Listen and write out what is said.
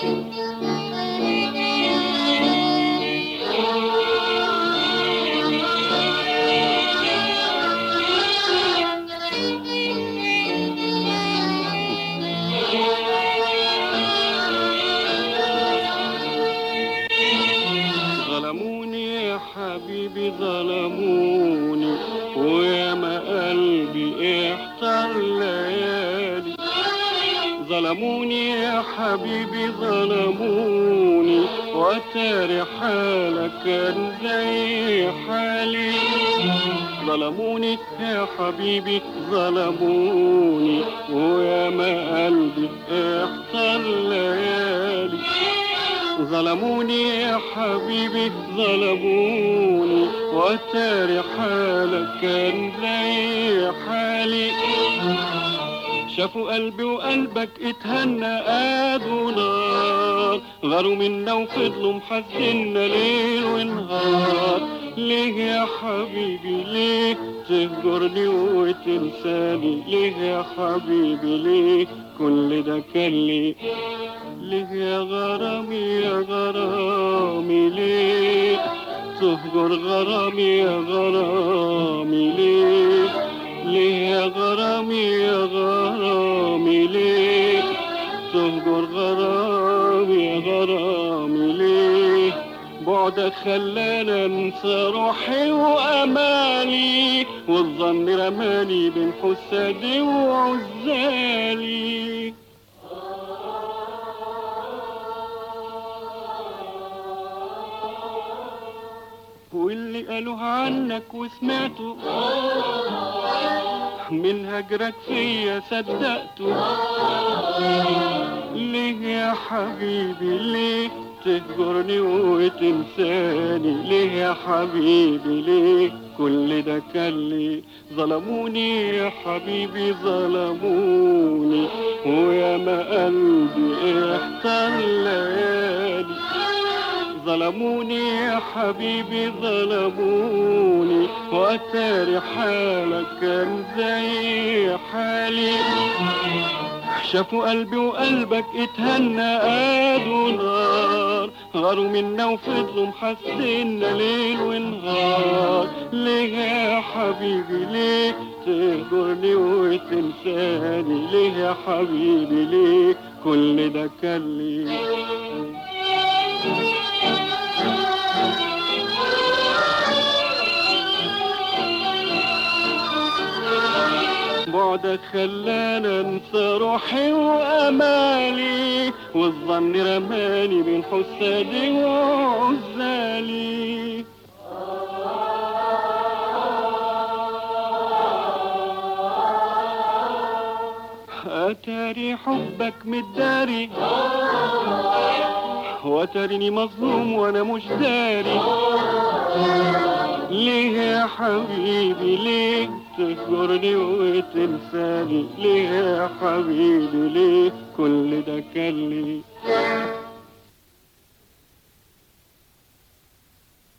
ظلموني يا حبيبي ظلموني ويا ما قلبي احتر ليالي ظلموني يا حبيبي ظلموني وتاري حالك كان زي حالي ظلموني يا حبيبي ظلموني ويا ما قلبي احتر ليالي ظلموني يا حبيبي ظلموني وتاري حالك كان زي حالي شافوا قلبي وقلبك اتهنى قادوا نار غاروا منا وفضلوا محزنا ليل ونهار ليه يا حبيبي ليه تهجرني وتنساني ليه يا حبيبي ليه كل ده كان ليه ليه يا غرامي يا غرامي ليه تهجر غرامي يا غرامي ليه ليه يا غرامي يا غرامي ليه تهجر غرامي يا غرامي ليه بعدك خلانا انسى روحي وامالي والظن رماني بين حسادي وعزالي واللي قالوه عنك وسمعته من هجرك فيا صدقته ليه يا حبيبي ليه تهجرني وتنساني ليه يا حبيبي ليه كل ده كان ليه ظلموني يا حبيبي ظلموني ويا ما قلبي احتر ليالي ظلموني يا حبيبي ظلموني واتاري حالك كان زي حالي شافوا قلبي وقلبك اتهنى قادوا نار غاروا منا وفضلوا محسنا ليل ونهار ليه يا حبيبي ليه تهجرني وتنساني ليه يا حبيبي ليه كل ده كان ليه بعدك خلانا انسى روحي وامالي والظن رماني بين حسادي وعزالي اتاري حبك متداري وترني مظلوم وانا مش داري ليه يا حبيبي ليه تهجرني وتنساني ليه يا حبيبي ليه كل ده كان ليه